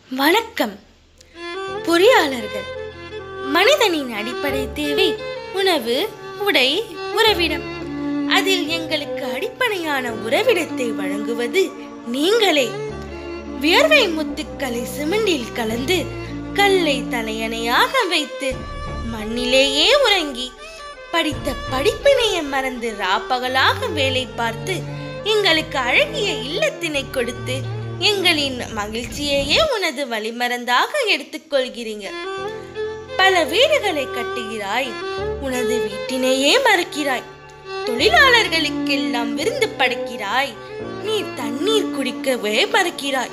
வணக்கம் பொறியாளர்கள் மனிதனின் அடிப்படை தேவை உணவு உடை உறவிடம் அதில் எங்களுக்கு அடிப்படையான உறவிடத்தை வழங்குவது நீங்களே வியர்வை முத்துக்களை சிமெண்டில் கலந்து கல்லை தலையணையாக வைத்து மண்ணிலேயே உறங்கி படித்த படிப்பினையை மறந்து ராப்பகலாக வேலை பார்த்து எங்களுக்கு அழகிய இல்லத்தினை கொடுத்து எங்களின் மகிழ்ச்சியையே உனது வழிமறந்தாக எடுத்துக்கொள்கிறீங்க பல வீடுகளை கட்டுகிறாய் உனது வீட்டினையே மறுக்கிறாய் தொழிலாளர்களுக்கெல்லாம் விருந்து படைக்கிறாய் நீ தண்ணீர் குடிக்கவே மறுக்கிறாய்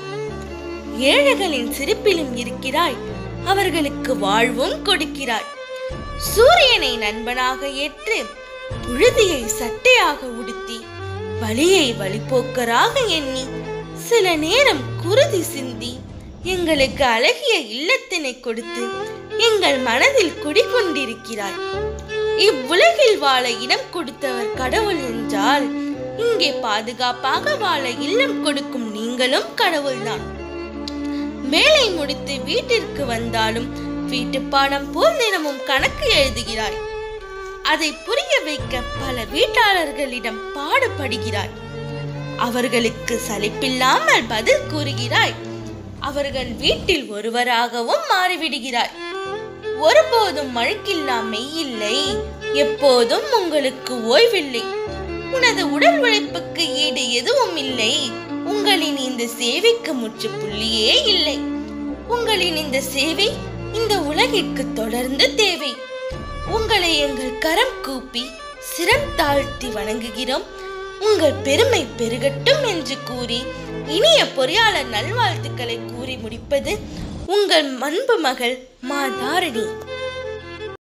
ஏழைகளின் சிரிப்பிலும் இருக்கிறாய் அவர்களுக்கு வாழ்வும் கொடுக்கிறாய் சூரியனை நண்பனாக ஏற்று புழுதியை சட்டையாக உடுத்தி வலியை வழிபோக்கராக எண்ணி சில நேரம் குருதி சிந்தி எங்களுக்கு அழகிய இல்லத்தினை கொடுத்து எங்கள் மனதில் குடிகொண்டிருக்கிறாய் இவ்வுலகில் வாழ இடம் கொடுத்தவர் கடவுள் என்றால் இங்கே பாதுகாப்பாக வாழ இல்லம் கொடுக்கும் நீங்களும் கடவுள்தான் வேலை முடித்து வீட்டிற்கு வந்தாலும் வீட்டு பாடம் போல் தினமும் கணக்கு எழுதுகிறாய் அதை புரிய வைக்க பல வீட்டாளர்களிடம் பாடுபடுகிறாய் அவர்களுக்கு சலிப்பில்லாமல் பதில் கூறுகிறாய் அவர்கள் வீட்டில் ஒருவராகவும் மாறிவிடுகிறாய் ஒருபோதும் மழுக்கில்லா மெய்யில்லை எப்போதும் உங்களுக்கு ஓய்வில்லை உனது உடல் உழைப்புக்கு ஈடு எதுவும் இல்லை உங்களின் இந்த சேவைக்கு முற்றுப்புள்ளியே இல்லை உங்களின் இந்த சேவை இந்த உலகிற்கு தொடர்ந்து தேவை உங்களை எங்கள் கரம் கூப்பி சிரம் தாழ்த்தி வணங்குகிறோம் உங்கள் பெருமை பெருகட்டும் என்று கூறி இனிய பொறியாளர் நல்வாழ்த்துக்களை கூறி முடிப்பது உங்கள் அன்பு மகள் மா தாரணி